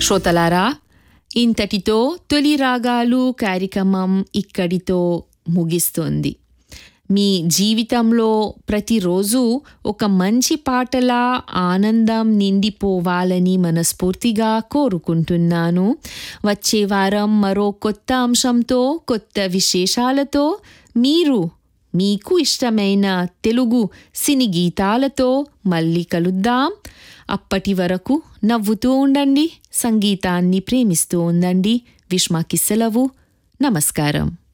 శ్రోతలారా ఇంతటితో తొలి రాగాలు కార్యక్రమం ఇక్కడితో ముగిస్తోంది మీ జీవితంలో ప్రతిరోజు ఒక మంచి పాటల ఆనందం నిండిపోవాలని మనస్ఫూర్తిగా కోరుకుంటున్నాను వచ్చే వారం మరో కొత్త అంశంతో కొత్త విశేషాలతో మీరు మీకు ఇష్టమైన తెలుగు సినీ గీతాలతో మళ్ళీ కలుద్దాం అప్పటి వరకు నవ్వుతూ ఉండండి సంగీతాన్ని ప్రేమిస్తూ ఉండండి విష్మాకి సెలవు నమస్కారం